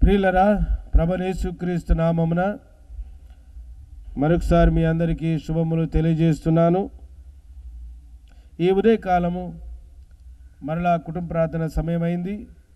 ప్రియులరా ప్రభనేసుక్రీస్తు నామమున మరొకసారి మీ అందరికీ శుభములు తెలియజేస్తున్నాను ఈ ఉదయకాలము మరలా కుటుంబ ప్రార్థన సమయమైంది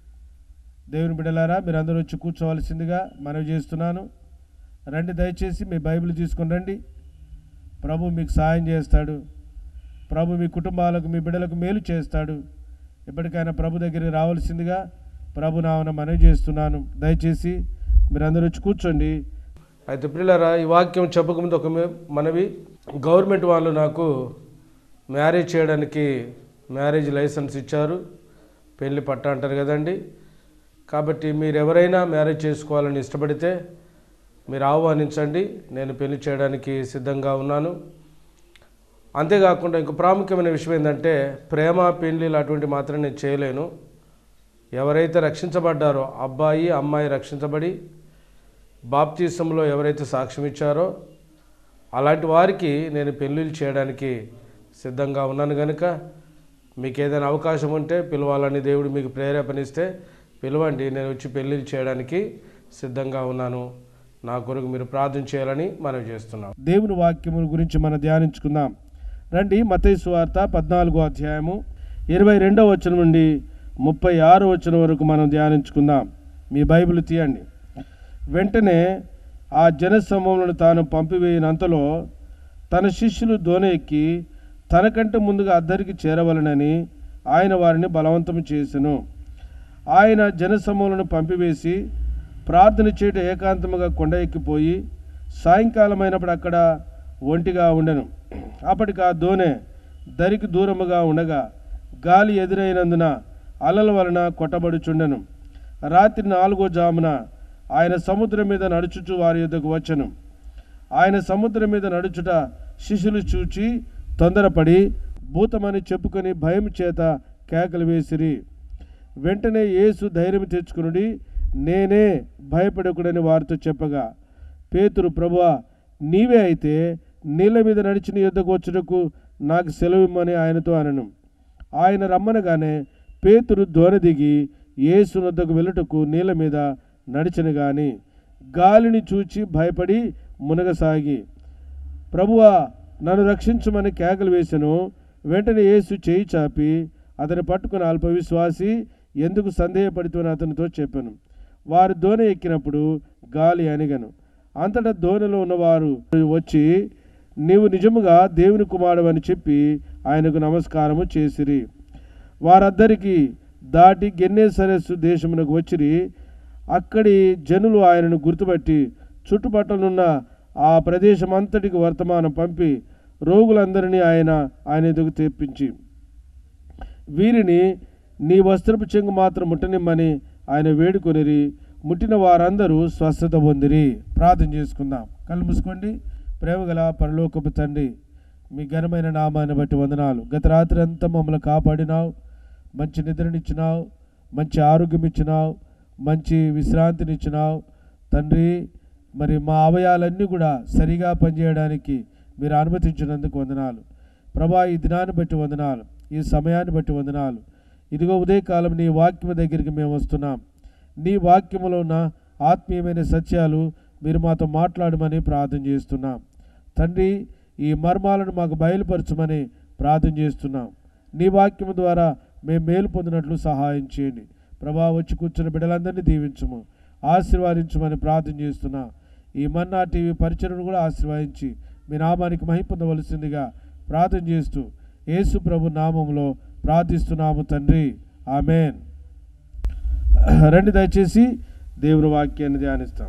దేవుని బిడలారా మీరందరూ వచ్చి కూర్చోవలసిందిగా మనవి చేస్తున్నాను రండి దయచేసి మీ బైబిల్ తీసుకొని రండి ప్రభు మీకు సాయం చేస్తాడు ప్రభు మీ కుటుంబాలకు మీ బిడ్డలకు మేలు చేస్తాడు ఎప్పటికైనా ప్రభు దగ్గరికి రావాల్సిందిగా ప్రభు నామన మనవి చేస్తున్నాను దయచేసి మీరందరూ వచ్చి కూర్చోండి అయితే పిల్లరా ఈ వాక్యం చెప్పకముందు ఒక మే- మనవి గవర్నమెంట్ వాళ్ళు నాకు మ్యారేజ్ చేయడానికి మ్యారేజ్ లైసెన్స్ ఇచ్చారు పెళ్లి పట్ట అంటారు కదండి కాబట్టి మీరు ఎవరైనా మ్యారేజ్ చేసుకోవాలని ఇష్టపడితే మీరు ఆహ్వానించండి నేను పెళ్లి చేయడానికి సిద్ధంగా ఉన్నాను అంతేకాకుండా ఇంకో ప్రాముఖ్యమైన విషయం ఏంటంటే ప్రేమ పెళ్లిలు అటువంటి మాత్రం నేను చేయలేను ఎవరైతే రక్షించబడ్డారో అబ్బాయి అమ్మాయి రక్షించబడి బాప్తీసంలో ఎవరైతే సాక్ష్యం ఇచ్చారో అలాంటి వారికి నేను పెళ్ళిళ్ళు చేయడానికి సిద్ధంగా ఉన్నాను కనుక మీకు ఏదైనా అవకాశం ఉంటే పిలవాలని దేవుడు మీకు ప్రేరేపణిస్తే పిలవండి నేను వచ్చి పెళ్ళిళ్ళు చేయడానికి సిద్ధంగా ఉన్నాను నా కొరకు మీరు ప్రార్థన చేయాలని మనం చేస్తున్నాం దేవుని వాక్యముల గురించి మనం ధ్యానించుకుందాం రండి మతయి సువార్త పద్నాలుగో అధ్యాయము ఇరవై రెండవ వచనం నుండి ముప్పై ఆరు వచనం వరకు మనం ధ్యానించుకుందాం మీ బైబిల్ తీయండి వెంటనే ఆ జనసమూహములను తాను పంపివేయనంతలో తన శిష్యులు దోణి ఎక్కి తనకంటే ముందుగా అద్దరికి చేరవలనని ఆయన వారిని బలవంతం చేసెను ఆయన జనసమూహలను పంపివేసి ప్రార్థన చేయట ఏకాంతముగా కొండ ఎక్కిపోయి సాయంకాలమైనప్పుడు అక్కడ ఒంటిగా ఉండెను అప్పటికి ఆ దోణె దరికి దూరముగా ఉండగా గాలి ఎదురైనందున అలల వలన కొట్టబడుచుండెను రాత్రి నాలుగో జామున ఆయన సముద్రం మీద నడుచుచు వారి యొద్దకు వచ్చెను ఆయన సముద్రం మీద నడుచుట శిష్యులు చూచి తొందరపడి భూతమని చెప్పుకొని భయం చేత కేకలు వేసిరి వెంటనే యేసు ధైర్యం తెచ్చుకునుడి నేనే భయపడకుడని వారితో చెప్పగా పేతురు ప్రభువా నీవే అయితే నీళ్ళ మీద నడిచిన యుద్ధకు వచ్చుటకు నాకు సెలవిమ్మని ఆయనతో అనను ఆయన రమ్మనగానే పేతురు దోణ దిగి యేసు వద్దకు వెళ్ళుటకు నీళ్ళ మీద నడిచను గాని గాలిని చూచి భయపడి మునగసాగి ప్రభువా నన్ను రక్షించమని కేకలు వేసెను వెంటనే యేసు చేయి చాపి అతని పట్టుకుని అల్ప విశ్వాసి ఎందుకు సందేహపడుతున్న అతనితో చెప్పాను వారు దోణి ఎక్కినప్పుడు గాలి అణిగను అంతటా దోణిలో ఉన్నవారు వచ్చి నీవు నిజముగా దేవుని కుమారుడు అని చెప్పి ఆయనకు నమస్కారము చేసిరి వారందరికీ దాటి గెన్నే సరస్సు దేశమునకు వచ్చిరి అక్కడి జనులు ఆయనను గుర్తుపట్టి చుట్టుపక్కలున్న ఆ ప్రదేశం అంతటికి వర్తమానం పంపి రోగులందరినీ ఆయన ఆయన ఎదుగు తెప్పించి వీరిని నీ వస్త్రపు చెంగు మాత్రం ముట్టనిమ్మని ఆయన వేడుకొనిరి ముట్టిన వారందరూ స్వస్థత పొందిరి ప్రార్థన చేసుకుందాం కళ్ళు మూసుకోండి ప్రేమగల పరలోకపు తండ్రి మీ ఘనమైన నామాన్ని బట్టి వందనాలు గత రాత్రి అంతా మమ్మల్ని కాపాడినావు మంచి నిద్రనిచ్చినావు మంచి ఆరోగ్యం ఇచ్చినావు మంచి విశ్రాంతినిచ్చినావు తండ్రి మరి మా అవయాలన్నీ కూడా సరిగా పనిచేయడానికి మీరు అనుమతించినందుకు వందనాలు ప్రభా ఈ దినాన్ని బట్టి వందనాలు ఈ సమయాన్ని బట్టి వందనాలు ఇదిగో ఉదయకాలం నీ వాక్యం దగ్గరికి మేము వస్తున్నాం నీ వాక్యములో ఉన్న ఆత్మీయమైన సత్యాలు మీరు మాతో మాట్లాడమని ప్రార్థన చేస్తున్నాం తండ్రి ఈ మర్మాలను మాకు బయలుపరచమని ప్రార్థన చేస్తున్నాం నీ వాక్యము ద్వారా మేము మేలు పొందినట్లు సహాయం చేయండి ప్రభా వచ్చి కూర్చున్న బిడ్డలందరినీ దీవించము ఆశీర్వాదించమని ప్రార్థన చేస్తున్నా ఈ మన్నా టీవీ పరిచయను కూడా ఆశీర్వదించి మీ నామానికి మహిమ పొందవలసిందిగా ప్రార్థన చేస్తూ యేసు ప్రభు నామంలో ప్రార్థిస్తున్నాము తండ్రి ఆమెన్ రండి దయచేసి దేవుని వాక్యాన్ని ధ్యానిస్తాం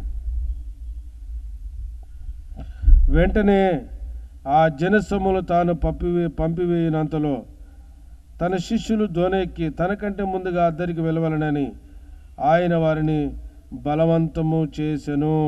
వెంటనే ఆ జనసములు తాను పంపివే పంపివేయనంతలో తన శిష్యులు దోనెక్కి తనకంటే ముందుగా అద్దరికి వెలవలనని ఆయన వారిని బలవంతము చేసెను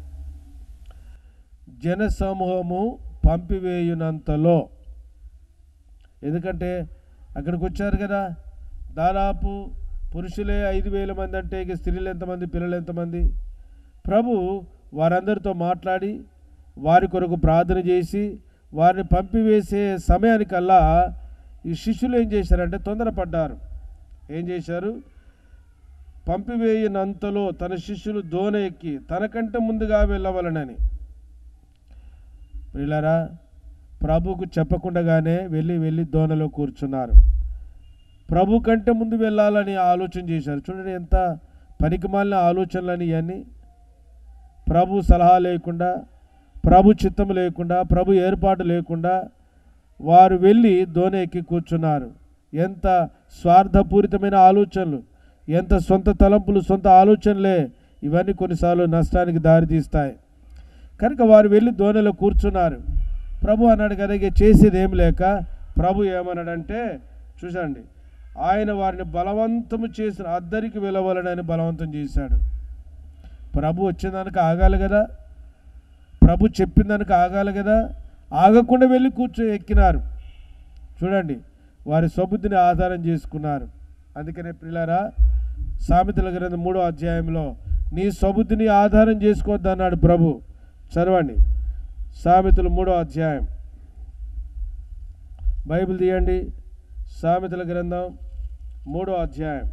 జనసమూహము పంపివేయునంతలో ఎందుకంటే అక్కడికి వచ్చారు కదా దాదాపు పురుషులే ఐదు వేల మంది అంటే ఇక స్త్రీలు ఎంతమంది పిల్లలు ఎంతమంది ప్రభు వారందరితో మాట్లాడి వారి కొరకు ప్రార్థన చేసి వారిని పంపివేసే సమయానికల్లా ఈ శిష్యులు ఏం చేశారంటే తొందరపడ్డారు ఏం చేశారు పంపివేయనంతలో తన శిష్యులు దోణ ఎక్కి తనకంటే ముందుగా వెళ్ళవలనని వీళ్ళరా ప్రభుకు చెప్పకుండానే వెళ్ళి వెళ్ళి దోణలో కూర్చున్నారు ప్రభు కంటే ముందు వెళ్ళాలని ఆలోచన చేశారు చూడండి ఎంత పనికిమాలిన ఆలోచనలని ఇవన్నీ ప్రభు సలహా లేకుండా ప్రభు చిత్తం లేకుండా ప్రభు ఏర్పాటు లేకుండా వారు వెళ్ళి దోణి ఎక్కి కూర్చున్నారు ఎంత స్వార్థపూరితమైన ఆలోచనలు ఎంత సొంత తలంపులు సొంత ఆలోచనలే ఇవన్నీ కొన్నిసార్లు నష్టానికి దారితీస్తాయి కనుక వారు వెళ్ళి దోణిలో కూర్చున్నారు ప్రభు అన్నాడు కదా ఇక చేసేది ఏం లేక ప్రభు ఏమన్నాడంటే చూసండి ఆయన వారిని బలవంతము చేసిన అద్దరికి వెళ్ళవలనని బలవంతం చేశాడు ప్రభు వచ్చేదానికి ఆగాలి కదా ప్రభు చెప్పిన దానికి ఆగాలి కదా ఆగకుండా వెళ్ళి కూర్చో ఎక్కినారు చూడండి వారి స్వబుద్ధిని ఆధారం చేసుకున్నారు అందుకనే పిల్లరా సామెతల గ్రంథం మూడో అధ్యాయంలో నీ స్వబుద్ధిని ఆధారం చేసుకోవద్దు అన్నాడు ప్రభు చదవండి సామెతలు మూడో అధ్యాయం బైబిల్ తీయండి సామెతల గ్రంథం మూడో అధ్యాయం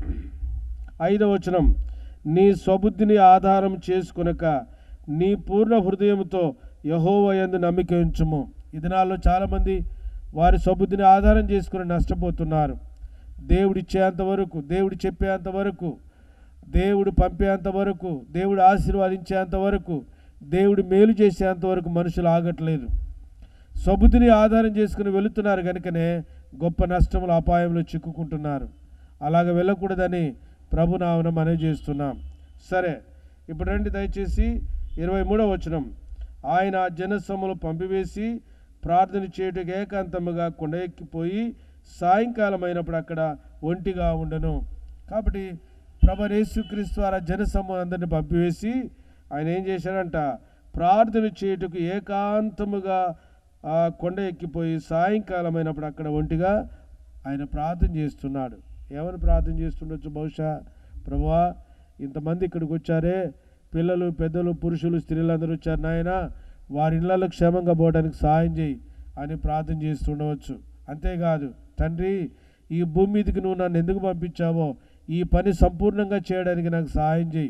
ఐదవ వచనం నీ స్వబుద్ధిని ఆధారం చేసుకునక నీ పూర్ణ హృదయంతో యహోవయందు నమ్మిక ఉంచుము ఈ దినాల్లో చాలామంది వారి స్వబుద్ధిని ఆధారం చేసుకుని నష్టపోతున్నారు దేవుడు ఇచ్చేంత వరకు దేవుడు చెప్పేంత వరకు దేవుడు పంపేంత వరకు దేవుడు ఆశీర్వాదించేంత వరకు దేవుడు మేలు చేసేంత వరకు మనుషులు ఆగట్లేదు స్వబుద్ధిని ఆధారం చేసుకుని వెళుతున్నారు కనుకనే గొప్ప నష్టములు అపాయంలో చిక్కుకుంటున్నారు అలాగ వెళ్ళకూడదని ప్రభునామన మనవి చేస్తున్నాం సరే ఇప్పుడు రండి దయచేసి ఇరవై మూడవ వచనం ఆయన జనసములు పంపివేసి ప్రార్థన చేయుటకు ఏకాంతముగా కొండ ఎక్కిపోయి సాయంకాలం అయినప్పుడు అక్కడ ఒంటిగా ఉండను కాబట్టి ప్రభు యేసుక్రీస్తు ద్వారా జనసమూహం అందరిని పంపివేసి ఆయన ఏం చేశాడంట ప్రార్థన చేయుటకు ఏకాంతముగా ఆ కొండ ఎక్కిపోయి సాయంకాలం అయినప్పుడు అక్కడ ఒంటిగా ఆయన ప్రార్థన చేస్తున్నాడు ఏమని ప్రార్థన చేస్తుండొచ్చు బహుశా ప్రభువా ఇంతమంది ఇక్కడికి వచ్చారే పిల్లలు పెద్దలు పురుషులు స్త్రీలందరూ వచ్చారు నాయన వారి ఇళ్లలో క్షేమంగా పోవడానికి సహాయం చేయి అని ప్రార్థన చేస్తుండవచ్చు అంతేకాదు తండ్రి ఈ భూమి మీదకి నువ్వు నన్ను ఎందుకు పంపించావో ఈ పని సంపూర్ణంగా చేయడానికి నాకు సహాయం చేయి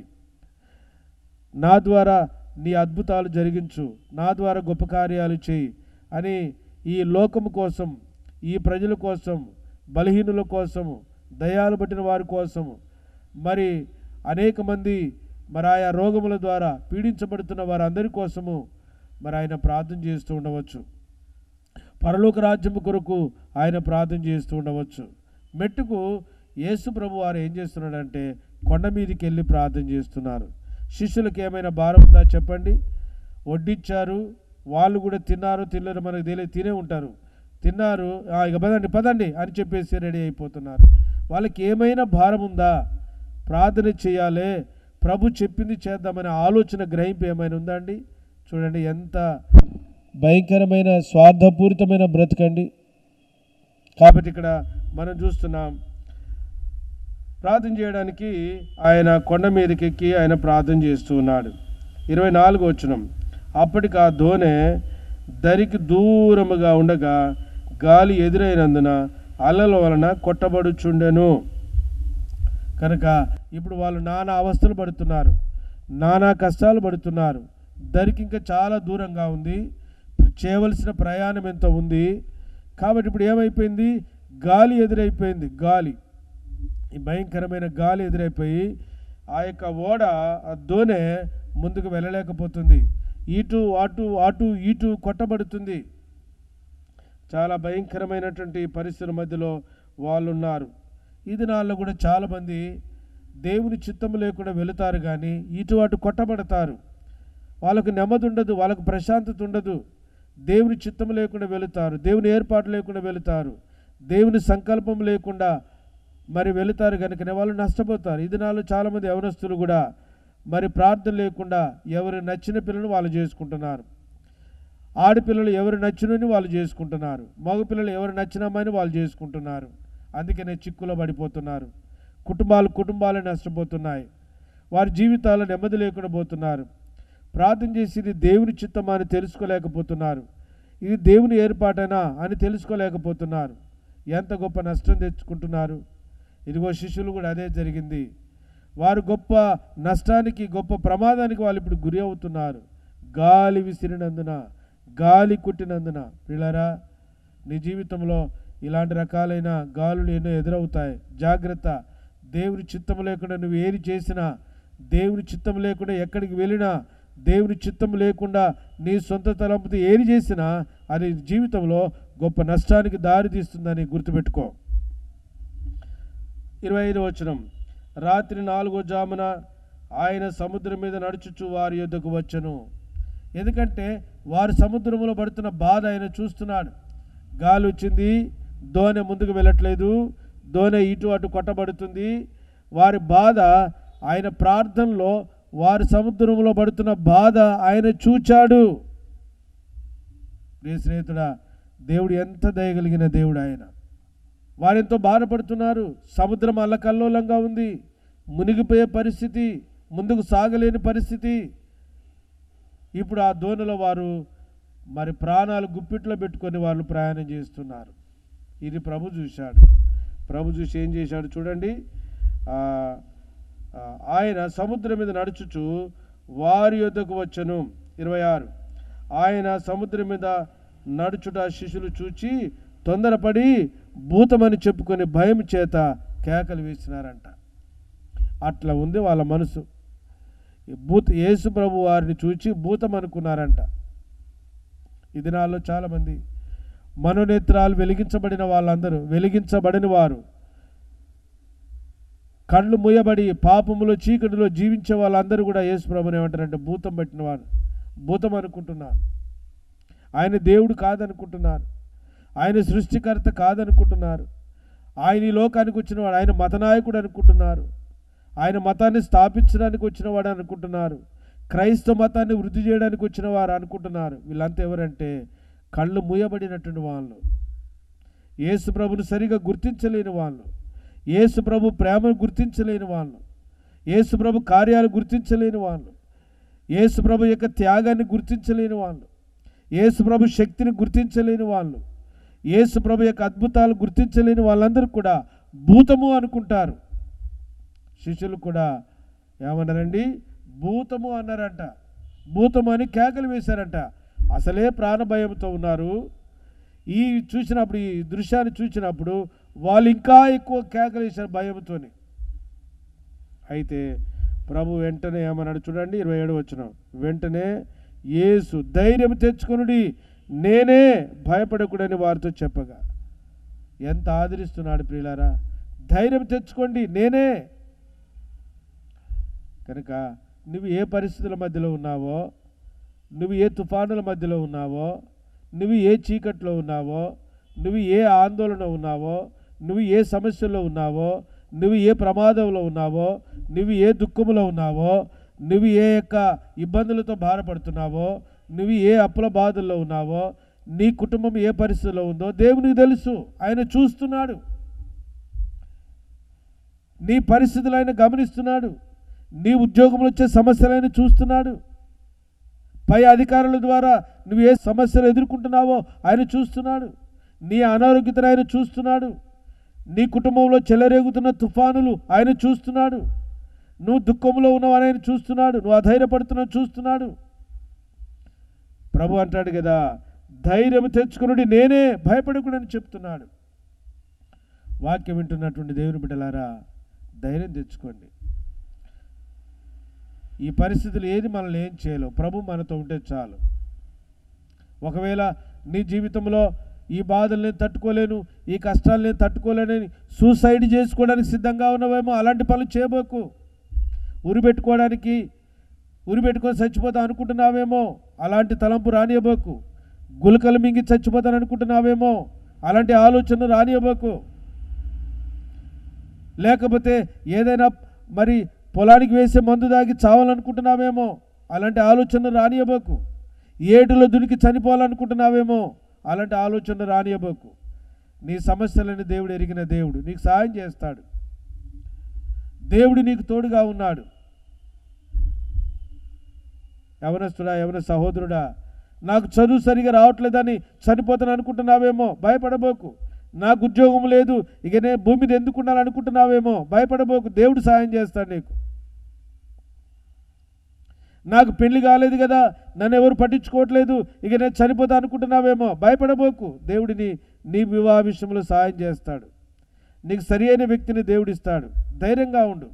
నా ద్వారా నీ అద్భుతాలు జరిగించు నా ద్వారా గొప్ప కార్యాలు చేయి అని ఈ లోకము కోసం ఈ ప్రజల కోసం బలహీనుల కోసము దయాలు పట్టిన వారి కోసము మరి అనేక మంది మరి ఆయా రోగముల ద్వారా పీడించబడుతున్న వారందరి కోసము మరి ఆయన ప్రార్థన చేస్తూ ఉండవచ్చు పరలోక రాజ్యము కొరకు ఆయన ప్రార్థన చేస్తూ ఉండవచ్చు మెట్టుకు యేసు ప్రభు వారు ఏం చేస్తున్నాడంటే కొండ మీదకి వెళ్ళి ప్రార్థన చేస్తున్నారు శిష్యులకు ఏమైనా భారం ఉందా చెప్పండి వడ్డిచ్చారు వాళ్ళు కూడా తిన్నారు తిన్నారు మనకు తెలియదు తినే ఉంటారు తిన్నారు "ఆ, ఇక పదండి పదండి అని చెప్పేసి రెడీ అయిపోతున్నారు వాళ్ళకి ఏమైనా భారం ఉందా ప్రార్థన చేయాలి ప్రభు చెప్పింది చేద్దామనే ఆలోచన గ్రహింపు ఏమైనా ఉందా అండి చూడండి ఎంత భయంకరమైన స్వార్థపూరితమైన బ్రతకండి కాబట్టి ఇక్కడ మనం చూస్తున్నాం ప్రార్థన చేయడానికి ఆయన కొండ మీదకి ఎక్కి ఆయన ప్రార్థన చేస్తూ ఉన్నాడు ఇరవై నాలుగు వచ్చినం అప్పటికి ఆ దోణె దరికి దూరముగా ఉండగా గాలి ఎదురైనందున అలల వలన కొట్టబడుచుండెను కనుక ఇప్పుడు వాళ్ళు నానా అవస్థలు పడుతున్నారు నానా కష్టాలు పడుతున్నారు దరికి ఇంకా చాలా దూరంగా ఉంది చేయవలసిన ప్రయాణం ఎంత ఉంది కాబట్టి ఇప్పుడు ఏమైపోయింది గాలి ఎదురైపోయింది గాలి ఈ భయంకరమైన గాలి ఎదురైపోయి ఆ యొక్క ఓడ ఆ దోణె ముందుకు వెళ్ళలేకపోతుంది ఇటు అటు అటు ఇటు కొట్టబడుతుంది చాలా భయంకరమైనటువంటి పరిస్థితుల మధ్యలో వాళ్ళు ఉన్నారు ఈ దినాల్లో కూడా చాలామంది దేవుని చిత్తము లేకుండా వెళుతారు కానీ ఇటు అటు కొట్టబడతారు వాళ్ళకు నెమ్మది ఉండదు వాళ్ళకు ప్రశాంతత ఉండదు దేవుని చిత్తం లేకుండా వెళుతారు దేవుని ఏర్పాటు లేకుండా వెళుతారు దేవుని సంకల్పం లేకుండా మరి వెళుతారు కనుకనే వాళ్ళు నష్టపోతారు ఈ దినాల్లో చాలామంది యవనస్తులు కూడా మరి ప్రార్థన లేకుండా ఎవరు నచ్చిన పిల్లలు వాళ్ళు చేసుకుంటున్నారు ఆడపిల్లలు ఎవరు నచ్చినని వాళ్ళు చేసుకుంటున్నారు మగపిల్లలు ఎవరు నచ్చినామని వాళ్ళు చేసుకుంటున్నారు అందుకనే చిక్కులో పడిపోతున్నారు కుటుంబాలు కుటుంబాలు నష్టపోతున్నాయి వారి జీవితాల్లో నెమ్మది లేకుండా పోతున్నారు ప్రార్థన చేసి ఇది దేవుని చిత్తమా అని తెలుసుకోలేకపోతున్నారు ఇది దేవుని ఏర్పాటేనా అని తెలుసుకోలేకపోతున్నారు ఎంత గొప్ప నష్టం తెచ్చుకుంటున్నారు ఇదిగో శిష్యులు కూడా అదే జరిగింది వారు గొప్ప నష్టానికి గొప్ప ప్రమాదానికి వాళ్ళు ఇప్పుడు గురి అవుతున్నారు గాలి విసిరినందున గాలి కుట్టినందున పిల్లరా నీ జీవితంలో ఇలాంటి రకాలైన గాలులు ఎన్నో ఎదురవుతాయి జాగ్రత్త దేవుని చిత్తం లేకుండా నువ్వు ఏది చేసినా దేవుని చిత్తం లేకుండా ఎక్కడికి వెళ్ళినా దేవుని చిత్తం లేకుండా నీ సొంత తలంపుతో ఏది చేసినా అది జీవితంలో గొప్ప నష్టానికి దారి తీస్తుందని గుర్తుపెట్టుకో ఇరవై ఐదు వచనం రాత్రి నాలుగో జామున ఆయన సముద్రం మీద నడుచుచు వారి యొద్దకు వచ్చెను ఎందుకంటే వారు సముద్రంలో పడుతున్న బాధ ఆయన చూస్తున్నాడు గాలి వచ్చింది దోణె ముందుకు వెళ్ళట్లేదు దోణె ఇటు అటు కొట్టబడుతుంది వారి బాధ ఆయన ప్రార్థనలో వారి సముద్రంలో పడుతున్న బాధ ఆయన చూచాడు ప్రియ స్నేహితుడా దేవుడు ఎంత దయగలిగిన దేవుడు ఆయన వారెంతో బాధపడుతున్నారు సముద్రం అల్లకల్లోలంగా ఉంది మునిగిపోయే పరిస్థితి ముందుకు సాగలేని పరిస్థితి ఇప్పుడు ఆ దోణిలో వారు మరి ప్రాణాలు గుప్పిట్లో పెట్టుకొని వాళ్ళు ప్రయాణం చేస్తున్నారు ఇది ప్రభు చూశాడు ప్రభు చూసి ఏం చేశాడు చూడండి ఆ, ఆ, ఆయన సముద్రం మీద నడుచుచు వారి యొద్దకు వచ్చెను ఇరవై ఆరు ఆయన సముద్రం మీద నడుచుట శిష్యులు చూచి తొందరపడి భూతమని చెప్పుకొని భయం చేత కేకలు వేసినారంట అట్లా ఉంది వాళ్ళ మనసు ఈ భూత యేసు ప్రభు వారిని చూచి భూతం అనుకున్నారంట ఈ దినాల్లో చాలామంది మనోనేత్రాలు వెలిగించబడిన వాళ్ళందరూ వెలిగించబడిన వారు కళ్ళు మూయబడి పాపములో చీకటిలో జీవించే వాళ్ళందరూ కూడా యేసు ప్రభుని ఏమంటారంటే భూతం పట్టిన వారు భూతం అనుకుంటున్నారు ఆయన దేవుడు కాదనుకుంటున్నారు ఆయన సృష్టికర్త కాదనుకుంటున్నారు ఆయన ఈ లోకానికి వచ్చినవాడు ఆయన మతనాయకుడు అనుకుంటున్నారు ఆయన మతాన్ని స్థాపించడానికి వచ్చినవాడు అనుకుంటున్నారు క్రైస్తవ మతాన్ని వృద్ధి చేయడానికి వచ్చిన వారు అనుకుంటున్నారు వీళ్ళంతా ఎవరంటే కళ్ళు మూయబడినటువంటి వాళ్ళు యేసు ప్రభుని సరిగా గుర్తించలేని వాళ్ళు యేసు ప్రభు ప్రేమను గుర్తించలేని వాళ్ళు యేసు ప్రభు కార్యాలు గుర్తించలేని వాళ్ళు యేసు ప్రభు యొక్క త్యాగాన్ని గుర్తించలేని వాళ్ళు యేసు ప్రభు శక్తిని గుర్తించలేని వాళ్ళు యేసు ప్రభు యొక్క అద్భుతాలు గుర్తించలేని వాళ్ళందరూ కూడా భూతము అనుకుంటారు శిష్యులు కూడా ఏమన్నారండి భూతము అన్నారంట భూతము అని కేకలు వేశారంట అసలే ప్రాణభయంతో ఉన్నారు ఈ చూసినప్పుడు ఈ దృశ్యాన్ని చూసినప్పుడు వాళ్ళు ఇంకా ఎక్కువ కేకలు వేశారు భయంతోని అయితే ప్రభు వెంటనే ఏమన్నాడు చూడండి ఇరవై ఏడు వచ్చిన వెంటనే యేసు ధైర్యం తెచ్చుకొనుడి నేనే భయపడకూడని వారితో చెప్పగా ఎంత ఆదరిస్తున్నాడు ప్రియులారా ధైర్యం తెచ్చుకోండి నేనే కనుక నువ్వు ఏ పరిస్థితుల మధ్యలో ఉన్నావో నువ్వు ఏ తుఫానుల మధ్యలో ఉన్నావో నువ్వు ఏ చీకట్లో ఉన్నావో నువ్వు ఏ ఆందోళన ఉన్నావో నువ్వు ఏ సమస్యలో ఉన్నావో నువ్వు ఏ ప్రమాదంలో ఉన్నావో నువ్వు ఏ దుఃఖంలో ఉన్నావో నువ్వు ఏ యొక్క ఇబ్బందులతో బాధపడుతున్నావో నువ్వు ఏ అప్పుల బాధల్లో ఉన్నావో నీ కుటుంబం ఏ పరిస్థితిలో ఉందో దేవునికి తెలుసు ఆయన చూస్తున్నాడు నీ పరిస్థితులు ఆయన గమనిస్తున్నాడు నీ ఉద్యోగంలో వచ్చే సమస్యలు ఆయన చూస్తున్నాడు పై అధికారుల ద్వారా నువ్వు ఏ సమస్యలు ఎదుర్కొంటున్నావో ఆయన చూస్తున్నాడు నీ అనారోగ్యతను ఆయన చూస్తున్నాడు నీ కుటుంబంలో చెలరేగుతున్న తుఫానులు ఆయన చూస్తున్నాడు నువ్వు దుఃఖంలో ఉన్నావని ఆయన చూస్తున్నాడు నువ్వు అధైర్యపడుతున్నావు చూస్తున్నాడు ప్రభు అంటాడు కదా ధైర్యం తెచ్చుకునుడి నేనే భయపడకూడని చెప్తున్నాడు వాక్యం వింటున్నటువంటి దేవుని బిడ్డలారా ధైర్యం తెచ్చుకోండి ఈ పరిస్థితులు ఏది మనల్ని ఏం చేయలేవు ప్రభు మనతో ఉంటే చాలు ఒకవేళ నీ జీవితంలో ఈ బాధలు నేను తట్టుకోలేను ఈ కష్టాలు నేను తట్టుకోలేనని సూసైడ్ చేసుకోవడానికి సిద్ధంగా ఉన్నవేమో అలాంటి పనులు చేయబోకు ఉరి పెట్టుకోవడానికి ఉరి పెట్టుకొని చచ్చిపోతా అనుకుంటున్నావేమో అలాంటి తలంపు రానియబోకు గులకలు మింగి చచ్చిపోతాను అనుకుంటున్నావేమో అలాంటి ఆలోచన రానియబోకు లేకపోతే ఏదైనా మరి పొలానికి వేసే మందు దాగి చావాలనుకుంటున్నావేమో అలాంటి ఆలోచన రానియబోకు ఏటులో దునికి చనిపోవాలనుకుంటున్నావేమో అలాంటి ఆలోచన రానియబోకు నీ సమస్యలని దేవుడు ఎరిగిన దేవుడు నీకు సహాయం చేస్తాడు దేవుడు నీకు తోడుగా ఉన్నాడు యవనస్తుడా యవన సహోదరుడా నాకు చదువు సరిగా రావట్లేదని చనిపోతాను అనుకుంటున్నావేమో భయపడబోకు నాకు ఉద్యోగం లేదు ఇక నేను భూమి మీద ఎందుకు ఉండాలనుకుంటున్నావేమో భయపడబోకు దేవుడు సాయం చేస్తాడు నీకు నాకు పెళ్లి కాలేదు కదా నన్ను ఎవరు పట్టించుకోవట్లేదు ఇక నేను చనిపోతా అనుకుంటున్నావేమో భయపడబోకు దేవుడిని నీ వివాహ విషయంలో సాయం చేస్తాడు నీకు సరి అయిన వ్యక్తిని దేవుడిస్తాడు ధైర్యంగా ఉండు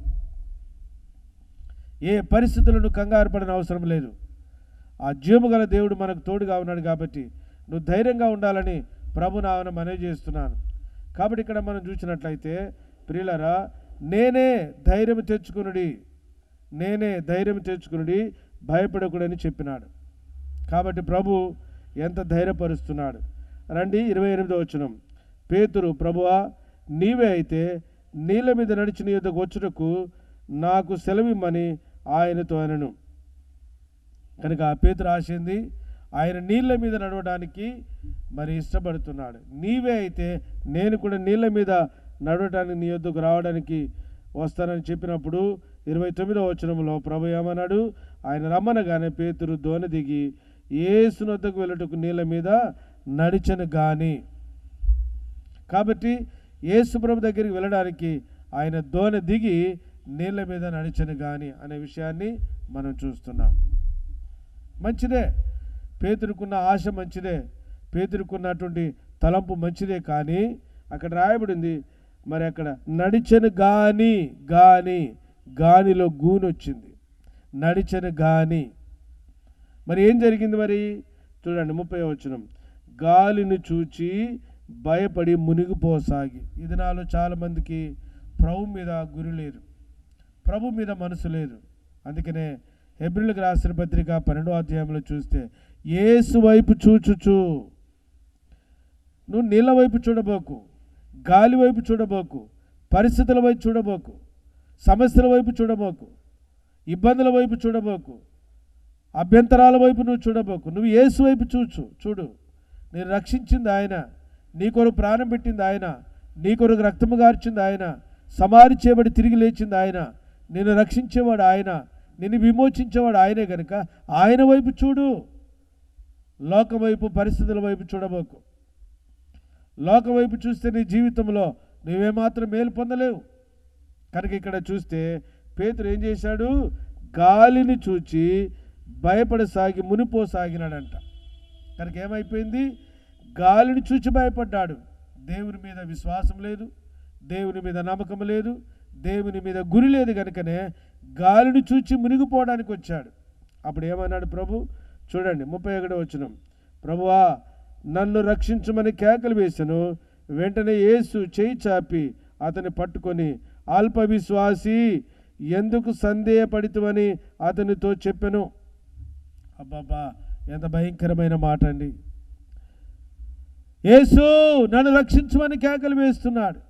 ఏ పరిస్థితులను కంగారు పడిన అవసరం లేదు ఆ జీవము గల దేవుడు మనకు తోడుగా ఉన్నాడు కాబట్టి నువ్వు ధైర్యంగా ఉండాలని ప్రభు నావన మనవి చేస్తున్నాను కాబట్టి ఇక్కడ మనం చూసినట్లయితే ప్రియులరా నేనే ధైర్యం తెచ్చుకునుడి నేనే ధైర్యం తెచ్చుకునుడి భయపడకూడని చెప్పినాడు కాబట్టి ప్రభు ఎంత ధైర్యపరుస్తున్నాడు రండి ఇరవై ఎనిమిదో వచనం పేతురు ప్రభువా నీవే అయితే నీళ్ళ మీద నడిచిన యుద్ధకు వచ్చుటకు నాకు సెలవిమ్మని ఆయనతో అనను కనుక ఆ పేతురు ఆశింది ఆయన నీళ్ళ మీద నడవడానికి మరి ఇష్టపడుతున్నాడు నీవే అయితే నేను కూడా నీళ్ళ మీద నడవడానికి నీ యొద్దకు రావడానికి వస్తానని చెప్పినప్పుడు ఇరవై తొమ్మిదవ వచనంలో ప్రభు ఏమన్నాడు ఆయన రమ్మనగానే పేతురు దోణి దిగి ఏసునొద్దకు వెళ్ళటకు నీళ్ళ మీద నడిచను గాని కాబట్టి యేసు ప్రభు దగ్గరికి వెళ్ళడానికి ఆయన దోణి దిగి నీళ్ళ మీద నడిచను గాని అనే విషయాన్ని మనం చూస్తున్నాం మంచిదే పేతురుకున్న ఆశ మంచిదే పేతురుకున్నటువంటి తలంపు మంచిదే కానీ అక్కడ రాయబడింది మరి అక్కడ నడిచను గాని గాని గానిలో గూని వచ్చింది నడిచను గాని మరి ఏం జరిగింది మరి చూడండి ముప్పై వచనం గాలిని చూచి భయపడి మునిగిపోసాగి ఇది నాలో చాలామందికి ప్రభు మీద గురి లేదు ప్రభు మీద మనసు లేదు అందుకనే హెబ్రిల్కి రాసిన పత్రిక పన్నెండో అధ్యాయంలో చూస్తే ఏసు వైపు చూచుచు నువ్వు నీళ్ళ వైపు చూడబోకు గాలి వైపు చూడబోకు పరిస్థితుల వైపు చూడబోకు సమస్యల వైపు చూడబోకు ఇబ్బందుల వైపు చూడబోకు అభ్యంతరాల వైపు నువ్వు చూడబోకు నువ్వు ఏసు వైపు చూచు చూడు నేను రక్షించింది ఆయన నీ కొరకు ప్రాణం పెట్టింది ఆయన నీ కొరకు రక్తము గార్చింది ఆయన సమాధి చేయబడి తిరిగి లేచింది ఆయన నిన్ను రక్షించేవాడు ఆయన నిన్ను విమోచించేవాడు ఆయనే కనుక ఆయన వైపు చూడు లోకం వైపు పరిస్థితుల వైపు చూడబోకు లోకం వైపు చూస్తే నీ జీవితంలో నువ్వేమాత్రం మేలు పొందలేవు కనుక ఇక్కడ చూస్తే పేతురు ఏం చేశాడు గాలిని చూచి భయపడసాగి మునిపోసాగినాడంట కనుక ఏమైపోయింది గాలిని చూచి భయపడ్డాడు దేవుని మీద విశ్వాసం లేదు దేవుని మీద నమ్మకం లేదు దేవుని మీద గురి లేదు కనుకనే గాలిని చూచి మునిగిపోవడానికి వచ్చాడు అప్పుడు ఏమన్నాడు ప్రభు చూడండి ముప్పై ఒకటో వచ్చినం ప్రభువా నన్ను రక్షించమని కేకలు వేసెను వెంటనే యేసు చేయి చాపి అతన్ని పట్టుకొని అల్ప విశ్వాసి ఎందుకు సందేహపడితువని అతనితో చెప్పెను అబ్బాబా ఎంత భయంకరమైన మాట అండి యేసు నన్ను రక్షించమని కేకలు వేస్తున్నాడు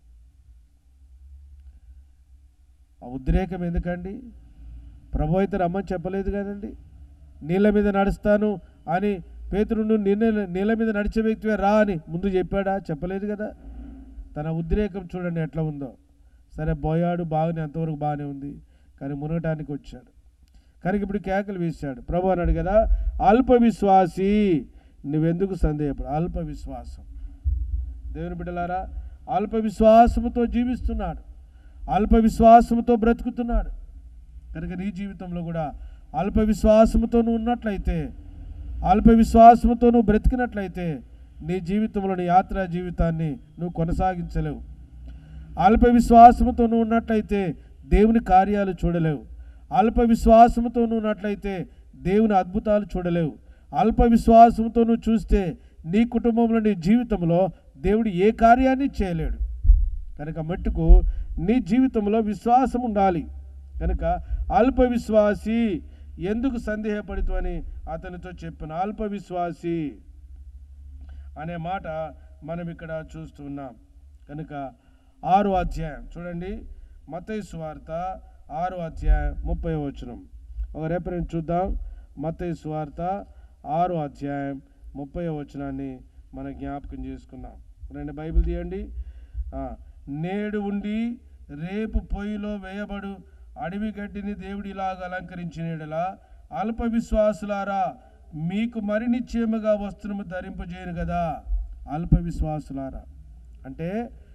ఆ ఉద్రేకం ఎందుకండి ప్రభు అయితే రమ్మని చెప్పలేదు కదండి నీళ్ళ మీద నడుస్తాను అని పేతురును నిన్న నీళ్ళ మీద నడిచే వ్యక్తివే రా అని ముందు చెప్పాడా చెప్పలేదు కదా తన ఉద్రేకం చూడండి ఎట్లా ఉందో సరే పోయాడు బాగానే అంతవరకు బాగానే ఉంది కానీ మునగటానికి వచ్చాడు కానీ ఇప్పుడు కేకలు వేశాడు ప్రభు అన్నాడు కదా అల్ప విశ్వాసి నువ్వెందుకు సందేహపడు అల్ప విశ్వాసం దేవుని బిడ్డలారా అల్ప విశ్వాసముతో జీవిస్తున్నాడు అల్ప విశ్వాసముతో బ్రతుకుతున్నాడు కనుక నీ జీవితంలో కూడా అల్ప విశ్వాసముతో నువ్వు ఉన్నట్లయితే అల్ప విశ్వాసముతో నువ్వు బ్రతికినట్లయితే నీ జీవితంలో నీ యాత్రా జీవితాన్ని నువ్వు కొనసాగించలేవు అల్ప విశ్వాసముతో నువ్వు ఉన్నట్లయితే దేవుని కార్యాలు చూడలేవు అల్ప విశ్వాసముతో నువ్వు ఉన్నట్లయితే దేవుని అద్భుతాలు చూడలేవు అల్ప విశ్వాసంతో నువ్వు చూస్తే నీ కుటుంబంలో నీ జీవితంలో దేవుడు ఏ కార్యాన్ని చేయలేడు కనుక మట్టుకు నీ జీవితంలో విశ్వాసం ఉండాలి కనుక అల్ప విశ్వాసి ఎందుకు సందేహపడుతూ అతనితో చెప్పిన అల్ప విశ్వాసి అనే మాట మనం ఇక్కడ చూస్తున్నాం కనుక ఆరు అధ్యాయం చూడండి మతయి సువార్త ఆరు అధ్యాయం ముప్పై వచనం ఒక రెఫరెన్స్ చూద్దాం మతయి సువార్త ఆరు అధ్యాయం ముప్పై వచనాన్ని మనం జ్ఞాపకం చేసుకుందాం రెండు బైబిల్ తీయండి ఆ, నేడు ఉండి రేపు పొయ్యిలో వేయబడు అడవి గడ్డిని దేవుడు ఇలాగ అలంకరించినలా అల్ప విశ్వాసులారా మీకు మరి నిశ్చయముగా వస్త్రము ధరింపజేయను కదా అల్ప విశ్వాసులారా అంటే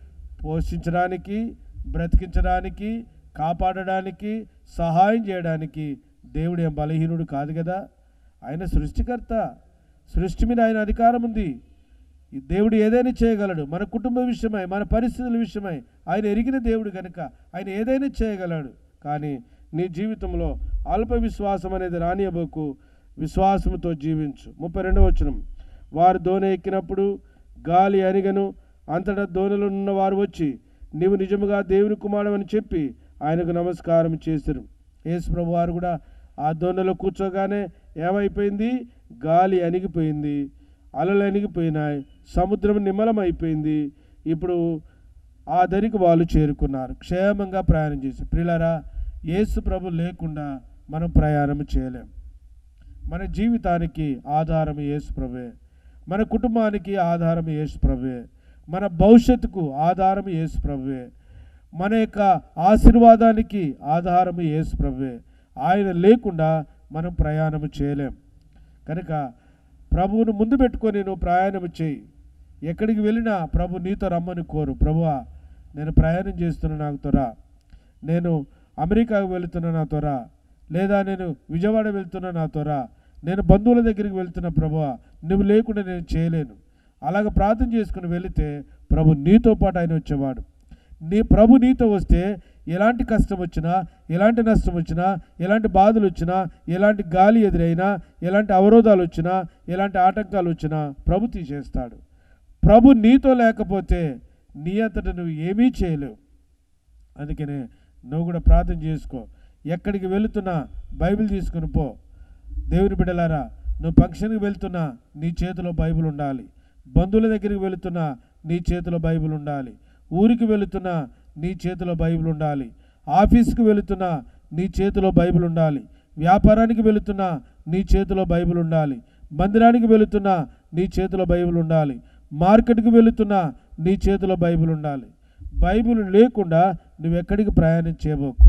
పోషించడానికి బ్రతికించడానికి కాపాడడానికి సహాయం చేయడానికి దేవుడు ఏం బలహీనుడు కాదు కదా ఆయన సృష్టికర్త సృష్టి మీద ఆయన అధికారం ఉంది ఈ దేవుడు ఏదైనా చేయగలడు మన కుటుంబ విషయమై మన పరిస్థితుల విషయమై ఆయన ఎరిగిన దేవుడు కనుక ఆయన ఏదైనా చేయగలడు కానీ నీ జీవితంలో అల్ప విశ్వాసం అనేది రానియబోకు విశ్వాసంతో జీవించు ముప్పై రెండవ వచనం వారు దోణి ఎక్కినప్పుడు గాలి అనిగను అంతటా దోణిలో ఉన్న వారు వచ్చి నీవు నిజముగా దేవుని కుమారుడని చెప్పి ఆయనకు నమస్కారం చేశారు యేసు ప్రభు వారు కూడా ఆ దోణిలో కూర్చోగానే ఏమైపోయింది గాలి అణిగిపోయింది అలలు అణిగిపోయినాయి సముద్రం నిమ్మలమైపోయింది ఇప్పుడు ఆ దరికి వాళ్ళు చేరుకున్నారు క్షేమంగా ప్రయాణం చేసి ప్రియులారా యేసు ప్రభు లేకుండా మనం ప్రయాణం చేయలేం మన జీవితానికి ఆధారం యేసు ప్రభువే మన కుటుంబానికి ఆధారం యేసు ప్రభువే మన భవిష్యత్తుకు ఆధారం యేసు ప్రభువే మన యొక్క ఆశీర్వాదానికి ఆధారం యేసు ప్రభువే ఆయన లేకుండా మనం ప్రయాణం చేయలేం కనుక ప్రభువును ముందు పెట్టుకొని నువ్వు ప్రయాణం చేయి ఎక్కడికి వెళ్ళినా ప్రభు నీతో రమ్మని కోరు ప్రభువా నేను ప్రయాణం చేస్తున్నా నాకు త్వర నేను అమెరికాకు వెళుతున్నా నా త్వర లేదా నేను విజయవాడ వెళ్తున్నా నా త్వర నేను బంధువుల దగ్గరికి వెళ్తున్నా ప్రభువా నువ్వు లేకుండా నేను చేయలేను అలాగ ప్రార్థన చేసుకుని వెళితే ప్రభు నీతో పాటు ఆయన వచ్చేవాడు నీ ప్రభు నీతో వస్తే ఎలాంటి కష్టం వచ్చినా ఎలాంటి నష్టం వచ్చినా ఎలాంటి బాధలు వచ్చినా ఎలాంటి గాలి ఎదురైనా ఎలాంటి అవరోధాలు వచ్చినా ఎలాంటి ఆటంకాలు వచ్చినా ప్రభు తీసేస్తాడు ప్రభు నీతో లేకపోతే నీ అంతట నువ్వు ఏమీ చేయలేవు అందుకనే నువ్వు కూడా ప్రార్థన చేసుకో ఎక్కడికి వెళుతున్నా బైబిల్ తీసుకుని పో దేవుని బిడ్డలారా నువ్వు ఫంక్షన్కి వెళ్తున్నా నీ చేతిలో బైబిల్ ఉండాలి బంధువుల దగ్గరికి వెళుతున్నా నీ చేతిలో బైబిల్ ఉండాలి ఊరికి వెళుతున్నా నీ చేతిలో బైబిల్ ఉండాలి ఆఫీస్కి వెళుతున్నా నీ చేతిలో బైబిల్ ఉండాలి వ్యాపారానికి వెళుతున్నా నీ చేతిలో బైబిల్ ఉండాలి మందిరానికి వెళుతున్నా నీ చేతిలో బైబిల్ ఉండాలి మార్కెట్కి వెళుతున్నా నీ చేతిలో బైబిల్ ఉండాలి బైబిల్ లేకుండా నువ్వు ఎక్కడికి ప్రయాణం చేయబోకు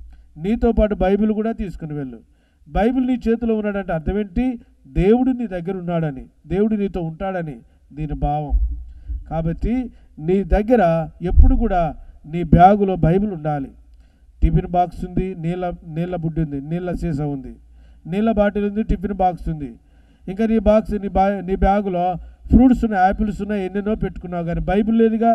నీతో పాటు బైబిల్ కూడా తీసుకుని వెళ్ళు బైబిల్ నీ చేతిలో ఉన్నాడంటే అర్థం ఏంటి దేవుడు నీ దగ్గర ఉన్నాడని దేవుడు నీతో ఉంటాడని దీని భావం కాబట్టి నీ దగ్గర ఎప్పుడు కూడా నీ బ్యాగులో బైబిల్ ఉండాలి టిఫిన్ బాక్స్ ఉంది నీళ్ళ నీళ్ళ బుడ్డి ఉంది నీళ్ళ సీసా ఉంది నీళ్ళ బాటిల్ ఉంది టిఫిన్ బాక్స్ ఉంది ఇంకా నీ బాక్స్ నీ బా నీ బ్యాగులో ఫ్రూట్స్ ఉన్నాయి యాపిల్స్ ఉన్నాయి ఎన్నెన్నో పెట్టుకున్నావు కానీ బైబిల్ లేదుగా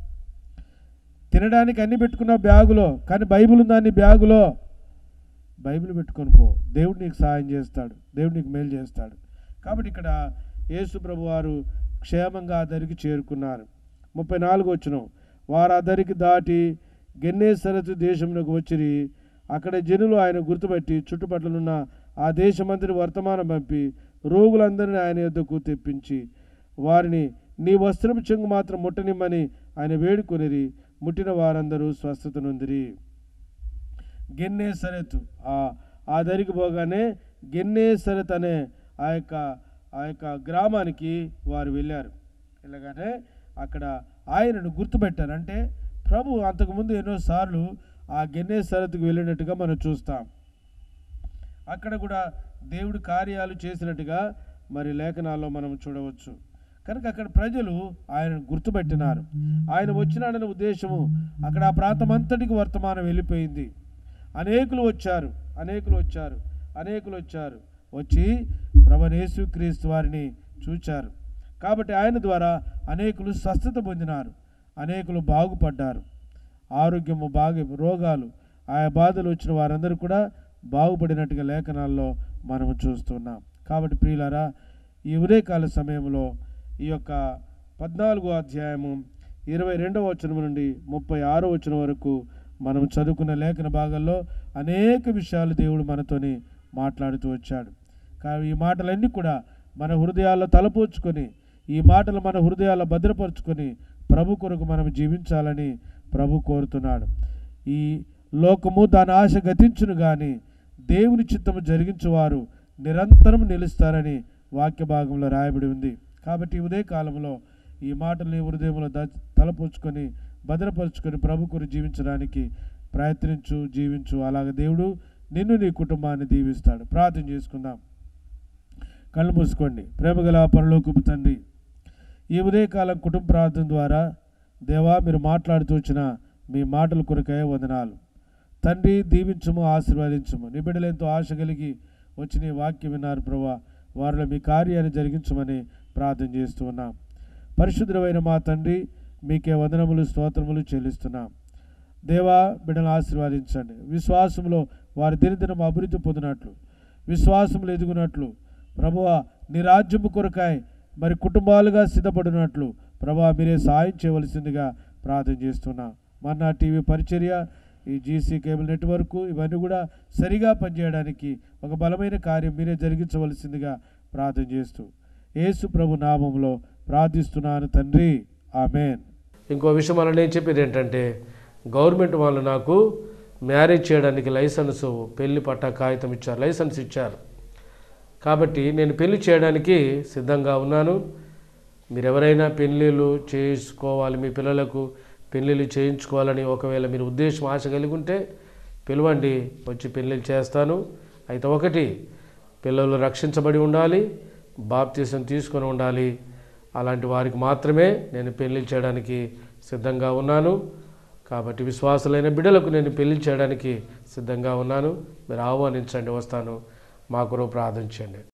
తినడానికి అన్ని పెట్టుకున్నావు బ్యాగులో కానీ బైబిల్ ఉందా నీ బ్యాగులో బైబిల్ పెట్టుకొని పో దేవుడు నీకు సహాయం చేస్తాడు దేవుడు నీకు మేలు చేస్తాడు కాబట్టి ఇక్కడ యేసు ప్రభు వారు క్షేమంగా ఆ దరికి చేరుకున్నారు ముప్పై నాలుగు వచ్చిన వారు ఆ దరికి దాటి గెన్నేసరతు దేశంలోకి వచ్చిరి అక్కడ జనులు ఆయన గుర్తుపట్టి చుట్టుపట్లనున్న ఆ దేశమంతటి వర్తమానం పంపి రోగులందరినీ ఆయన యొద్దకు తెప్పించి వారిని నీ వస్త్రపు చెంగు మాత్రం ముట్టనిమ్మని ఆయన వేడుకొనిరి ముట్టిన వారందరూ స్వస్థత నొందిరి గెన్నేసరతు ఆ ఆ దరికి పోగానే గెన్నేసరత్ అనే ఆ యొక్క ఆ యొక్క గ్రామానికి వారు వెళ్ళారు వెళ్ళగానే అక్కడ ఆయనను గుర్తుపెట్టారు అంటే ప్రభు అంతకుముందు ఎన్నోసార్లు ఆ గెన్నేసరత్తుకు వెళ్ళినట్టుగా మనం చూస్తాం అక్కడ కూడా దేవుడు కార్యాలు చేసినట్టుగా మరి లేఖనాల్లో మనం చూడవచ్చు కనుక అక్కడ ప్రజలు ఆయనను గుర్తుపెట్టినారు ఆయన వచ్చినాడనే ఉద్దేశము అక్కడ ఆ ప్రాంతం అంతటికి వర్తమానం వెళ్ళిపోయింది అనేకులు వచ్చారు అనేకులు వచ్చారు అనేకులు వచ్చారు వచ్చి ప్రభనేసు క్రీస్తు వారిని చూచారు కాబట్టి ఆయన ద్వారా అనేకులు స్వస్థత పొందినారు అనేకులు బాగుపడ్డారు ఆరోగ్యము బాగా రోగాలు ఆయా బాధలు వచ్చిన వారందరూ కూడా బాగుపడినట్టుగా లేఖనాల్లో మనము చూస్తున్నాం కాబట్టి ప్రియులారా ఈ ఉదయకాల సమయంలో ఈ యొక్క పద్నాలుగో అధ్యాయము ఇరవై రెండవ వచనం నుండి ముప్పై ఆరో వచనం వరకు మనం చదువుకున్న లేఖన భాగాల్లో అనేక విషయాలు దేవుడు మనతోని మాట్లాడుతూ వచ్చాడు కానీ ఈ మాటలన్నీ కూడా మన హృదయాల్లో తలపోచుకొని ఈ మాటలు మన హృదయాల్లో భద్రపరుచుకొని ప్రభు కొరకు మనం జీవించాలని ప్రభు కోరుతున్నాడు ఈ లోకము దాని ఆశ గతించును కానీ దేవుని చిత్తము జరిగించువారు నిరంతరం నిలుస్తారని వాక్య భాగంలో రాయబడి ఉంది కాబట్టి ఈ ఉదయ కాలంలో ఈ మాటల్ని హృదయంలో ద తలపోచుకొని భద్రపరుచుకొని ప్రభు కొరకు జీవించడానికి ప్రయత్నించు జీవించు అలాగ దేవుడు నిన్ను నీ కుటుంబాన్ని దీవిస్తాడు ప్రార్థన చేసుకుందాం కళ్ళు మూసుకోండి ప్రేమగల పరలోకపు తండ్రి ఈ ఉదయకాలం కుటుంబ ప్రార్థన ద్వారా దేవా మీరు మాట్లాడుతూ వచ్చిన మీ మాటల కొరకే వందనాలు తండ్రి దీవించుము ఆశీర్వదించుము నీ బిడ్డలు ఎంతో ఆశ కలిగి వచ్చి నీ వాక్యం విన్నారు ప్రభా వారిలో మీ కార్యాన్ని జరిగించమని ప్రార్థన చేస్తూ ఉన్నాం పరిశుద్ధమైన మా తండ్రి మీకే వందనములు స్తోత్రములు చెల్లిస్తున్నాం దేవా బిడ్డలు ఆశీర్వదించండి విశ్వాసంలో వారి దినదినం అభివృద్ధి పొందినట్లు విశ్వాసములు ఎదుగునట్లు ప్రభువ నీ రాజ్యము కొరకాయ మరి కుటుంబాలుగా సిద్ధపడినట్లు ప్రభా మీరే సాయం చేయవలసిందిగా ప్రార్థన చేస్తున్నా మన్నా టీవీ పరిచర్య ఈ జీసీ కేబుల్ నెట్వర్క్ ఇవన్నీ కూడా సరిగా పనిచేయడానికి ఒక బలమైన కార్యం మీరే జరిగించవలసిందిగా ప్రార్థన చేస్తూ యేసు ప్రభు నామంలో ప్రార్థిస్తున్నాను తండ్రి ఆమెన్ ఇంకో విషయం అలా నేను చెప్పేది ఏంటంటే గవర్నమెంట్ వాళ్ళు నాకు మ్యారేజ్ చేయడానికి లైసెన్స్ పెళ్లి పట్టా కాగితం ఇచ్చారు లైసెన్స్ ఇచ్చారు కాబట్టి నేను పెళ్లి చేయడానికి సిద్ధంగా ఉన్నాను మీరు ఎవరైనా పెళ్ళిళ్ళు చేసుకోవాలి మీ పిల్లలకు పెళ్ళిళ్ళు చేయించుకోవాలని ఒకవేళ మీరు ఉద్దేశం ఆశ కలిగి ఉంటే పిలవండి వచ్చి పెళ్ళిళ్ళు చేస్తాను అయితే ఒకటి పిల్లలు రక్షించబడి ఉండాలి బాప్తీసం తీసుకొని ఉండాలి అలాంటి వారికి మాత్రమే నేను పెళ్లి చేయడానికి సిద్ధంగా ఉన్నాను కాబట్టి విశ్వాసులైన బిడ్డలకు నేను పెళ్లి చేయడానికి సిద్ధంగా ఉన్నాను మీరు ఆహ్వానించండి వస్తాను మా కొరకు ప్రార్థించండి